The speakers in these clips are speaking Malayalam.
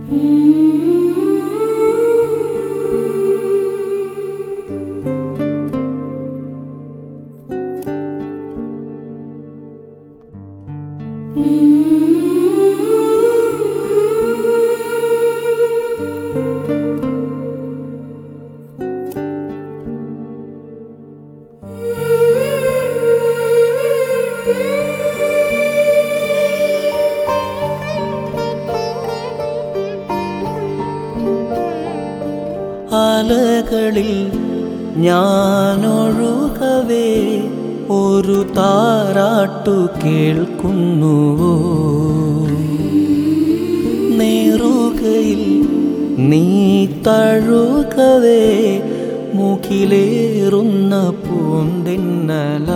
അലകളിൽ ഞാനൊഴുകവേ ഒരു താരാട്ടു കേൾക്കുന്നുവോ നേറുകയിൽ നീ തഴുകവേ മുഖിലേറുന്ന പൂന്തിന്നല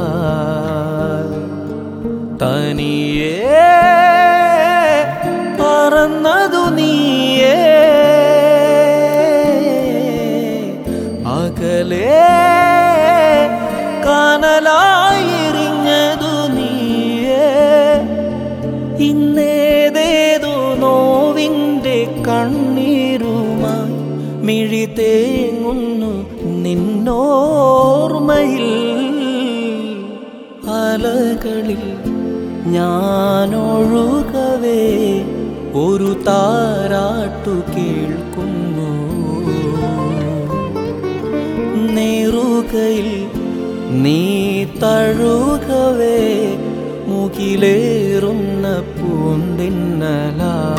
തനിയേ പറന്നതു നീയേ അകലേ കനലായിരിഞ്ഞതു നീയേ ഇന്നേതേതോ നോവിൻ്റെ കണ്ണീരുമായി മിഴി തേങ്ങുന്നു നിന്നോർമ്മയിൽ അലകളിൽ ഞാനൊഴുകവേ ഒരു താരാട്ടു കേൾക്കുന്നു നേറുകയിൽ നീ തഴുകവേ മുകിലേറുന്ന പൂന്തിന്നല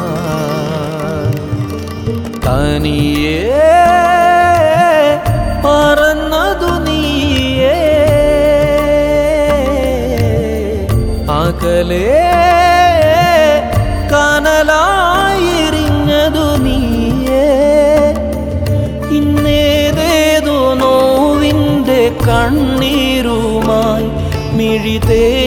തനിയേ പറന്നതു നീയേ അകലേ കനലായിരിഞ്ഞതു നീയേ ഇന്നേതേതോ നോവിൻ്റെ കണ്ണീരുമായി മിഴി തേ